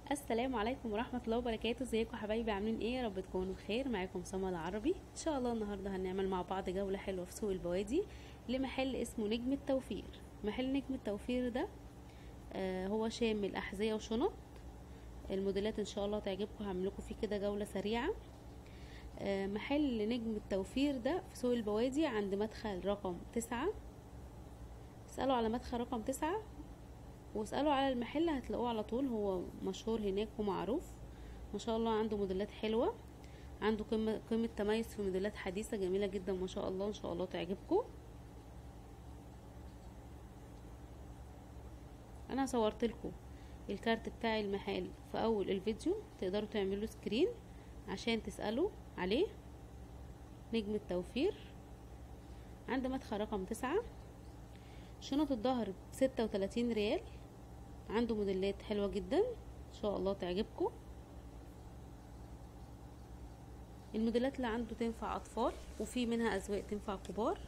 السلام عليكم ورحمة الله وبركاته ازيكم حبايبي عاملين ايه يا رب تكونوا بخير معاكم سما العربي ان شاء الله النهاردة هنعمل مع بعض جولة حلوة في سوق البوادي لمحل اسمه نجم التوفير محل نجم التوفير ده آه هو شامل احذية وشنط الموديلات ان شاء الله تعجبكم هعملكم فيه كده جولة سريعة آه محل نجم التوفير ده في سوق البوادي عند مدخل رقم تسعة اسألوا على مدخل رقم تسعة واسألوا على المحل هتلاقوه على طول هو مشهور هناك ومعروف ما شاء الله عنده موديلات حلوة عنده قمة قمة تميز في موديلات حديثة جميلة جدا ما شاء الله ان شاء الله تعجبكم انا صورت لكم الكارت بتاع المحل في اول الفيديو تقدروا تعملوا سكرين عشان تسألوا عليه نجم التوفير عند مدخل رقم تسعة شنط الظهر بستة وتلاتين ريال عنده موديلات حلوة جدا ان شاء الله تعجبكم الموديلات اللي عنده تنفع اطفال وفي منها ازواق تنفع كبار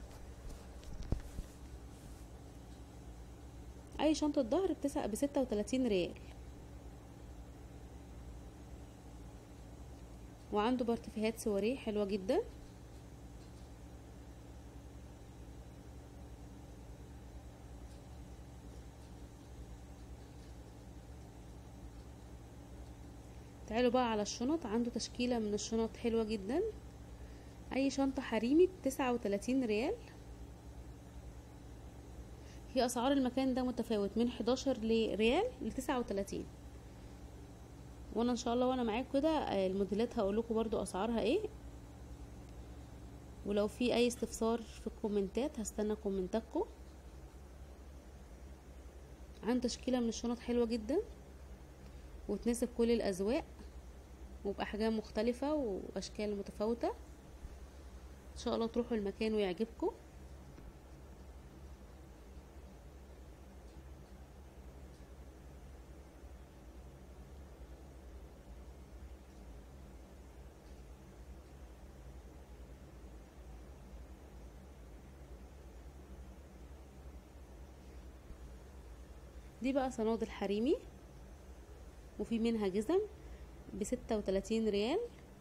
اي شنطة ظهر بتسعة بستة وتلاتين ريال وعنده بارتفيهات سواريه حلوة جدا تعالوا بقى على الشنط عنده تشكيلة من الشنط حلوة جدا اي شنطة حريمي بتسعة وتلاتين ريال هي اسعار المكان ده متفاوت من حداشر ريال لتسعة وتلاتين وانا ان شاء الله وانا معاكم كده الموديلات هقول لكم برضو اسعارها ايه ولو في اي استفسار في الكومنتات هستنى كومنتاتكم عنده تشكيلة من الشنط حلوة جدا وتناسب كل الاذواق وباحجام مختلفه واشكال متفاوته ان شاء الله تروحوا المكان ويعجبكم دي بقى صنادل حريمي وفي منها جزم بستة وتلاتين ريال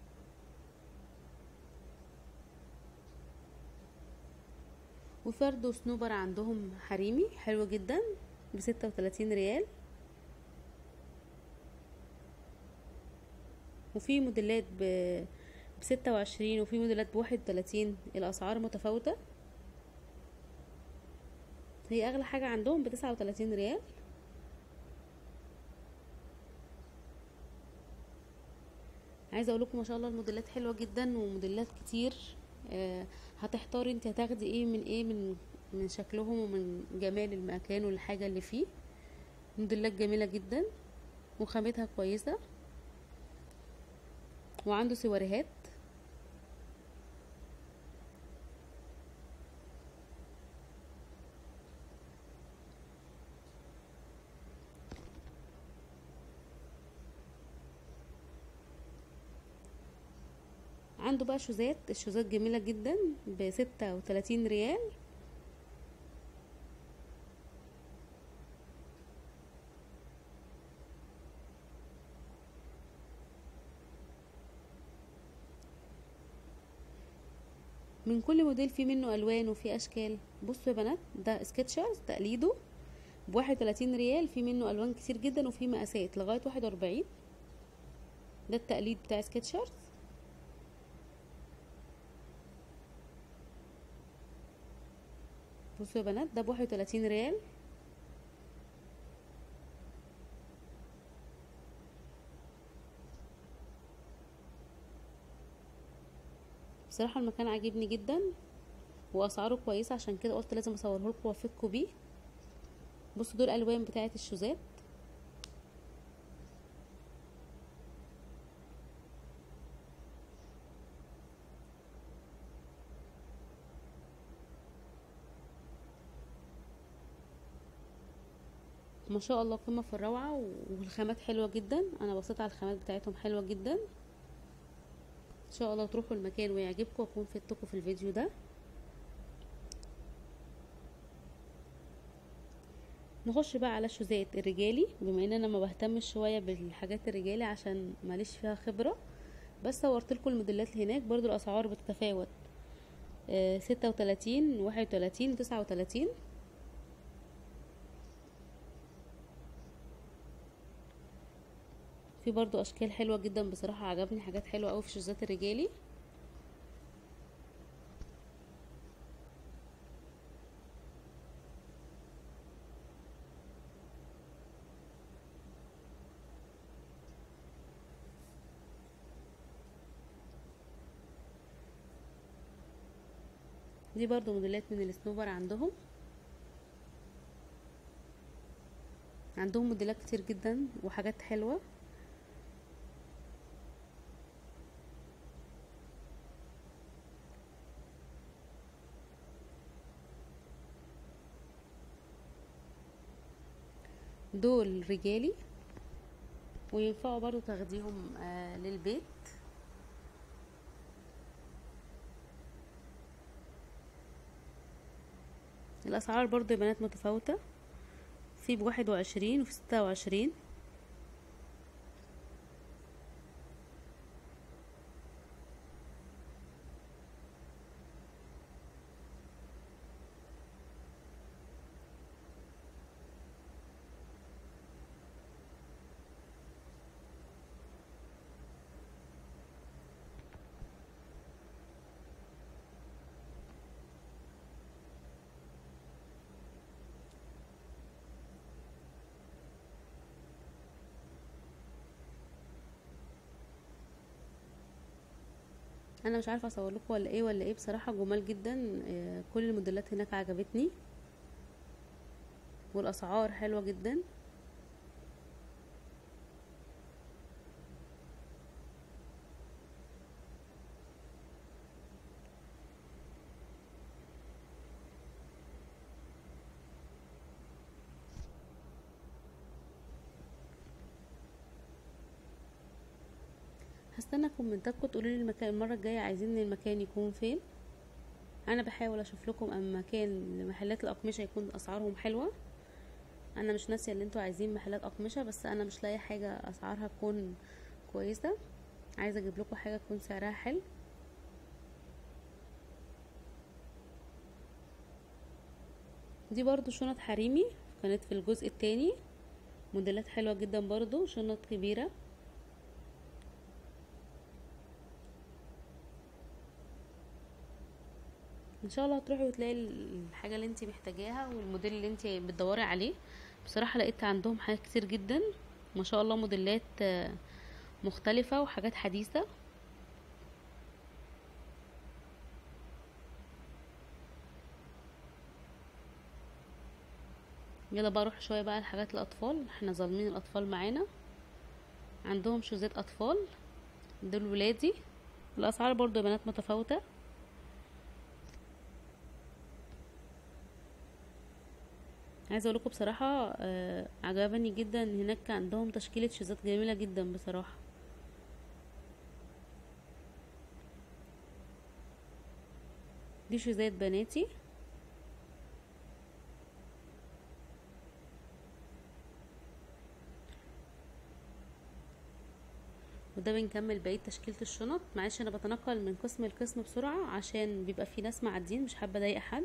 وفرد وسنوبر عندهم حريمي حلو جدا بستة وتلاتين ريال وفي موديلات ب بستة وعشرين وفي موديلات بواحد وتلاتين الأسعار متفاوتة هي أغلى حاجة عندهم بتسعة وتلاتين ريال عايزه اقول لكم ما شاء الله الموديلات حلوه جدا وموديلات كتير آه هتحتاري انت هتاخدي ايه من ايه من من شكلهم ومن جمال المكان والحاجه اللي فيه موديلات جميله جدا وخامتها كويسه وعنده سواريهات عنده بقى شوزات الشوزات جميلة جدا بستة وتلاتين ريال من كل موديل فيه منه الوان وفيه اشكال بصوا يا بنات ده سكتشرز تقليده بواحد وتلاتين ريال في منه الوان كتير جدا وفيه مقاسات لغايه واحد واربعين ده التقليد بتاع سكتشرز بصوا يا بنات ده بواحد وتلاتين ريال بصراحة المكان عاجبني جدا واسعاره كويسة عشان كده قلت لازم اصوره لكم وافدكم بيه بصوا دول الالوان بتاعة الشوزات ما شاء الله قمة في الروعة والخامات حلوة جدا انا بصيت على الخامات بتاعتهم حلوة جدا ان شاء الله تروحوا المكان ويعجبكم واكون فدتكم في الفيديو ده نخش بقى على الشوزات الرجالي بما ان انا ما بهتمش شويه بالحاجات الرجالي عشان ماليش فيها خبره بس صورت لكم الموديلات اللي هناك برضو الاسعار بتتفاوت ستة وتلاتين واحد وتلاتين تسعة وتلاتين في برضو اشكال حلوه جدا بصراحه عجبني حاجات حلوه قوي في الشوزات الرجالي دي برضو موديلات من السنوبر عندهم عندهم موديلات كتير جدا وحاجات حلوه دول رجالي وينفعوا برضو تاخديهم آه للبيت الاسعار برضو يا بنات متفاوتة في بواحد وعشرين وفي ستة وعشرين انا مش عارفه اصور لكم ولا ايه ولا ايه بصراحه جمال جدا آه، كل الموديلات هناك عجبتني والاسعار حلوه جدا هستنى كومنتاتكم تقولوا لي المكان المره الجايه عايزين المكان يكون فين انا بحاول اشوف لكم أم مكان لمحلات الاقمشه يكون اسعارهم حلوه انا مش ناسيه اللي انتوا عايزين محلات اقمشه بس انا مش لاقيه حاجه اسعارها تكون كويسه عايزه اجيب لكم حاجه تكون سعرها حلو دي برضو شنط حريمي كانت في الجزء التاني موديلات حلوه جدا برضو شنط كبيره ان شاء الله هتروحي وتلاقي الحاجه اللي انت محتاجاها والموديل اللي انت بتدوري عليه بصراحه لقيت عندهم حاجات كتير جدا ما شاء الله موديلات آه، مختلفه وحاجات حديثه يلا بقى اروح شويه بقى لحاجات الاطفال احنا ظالمين الاطفال معانا عندهم شوزات اطفال دول ولادي الاسعار برضو يا بنات متفاوته عايزه اقول لكم بصراحه آه عجبني جدا هناك عندهم تشكيله شوزات جميله جدا بصراحه دي شوزات بناتي وده بنكمل بقيه تشكيله الشنط معلش انا بتنقل من قسم لقسم بسرعه عشان بيبقى في ناس معدين مش حابه اضايق حد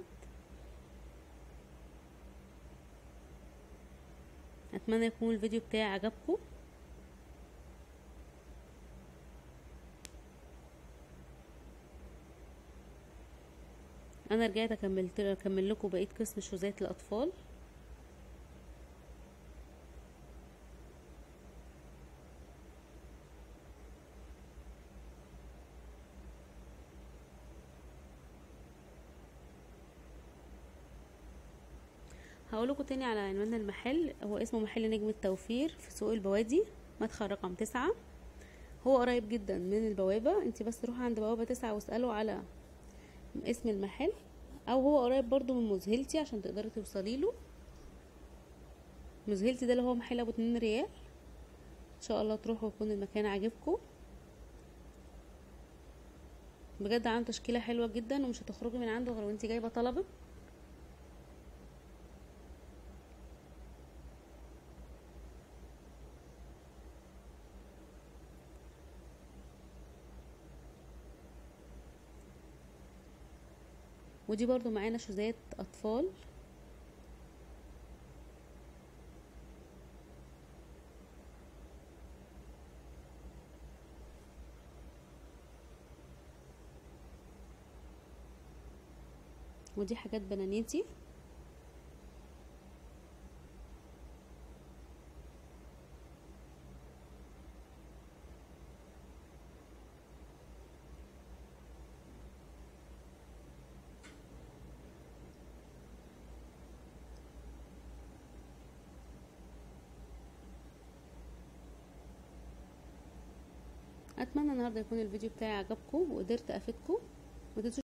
اتمنى يكون الفيديو بتاعي عجبكم انا رجعت اكملت اكمل لكم بقيه قسم شوزات الاطفال هقول لكم تاني على عنوان المحل هو اسمه محل نجم التوفير في سوق البوادي مدخل رقم تسعة هو قريب جدا من البوابة انت بس روحي عند بوابة تسعة واسألوا على اسم المحل او هو قريب برضو من مذهلتي عشان تقدري توصلي له مذهلتي ده اللي هو محل ابو اتنين ريال ان شاء الله تروحوا ويكون المكان عاجبكم بجد عنده تشكيله حلوه جدا ومش هتخرجي من عنده غير وانت جايبه طلبك ودي برضو معانا شوزات اطفال ودي حاجات بنانيتي اتمنى النهارده يكون الفيديو بتاعي عجبكم وقدرت افيدكم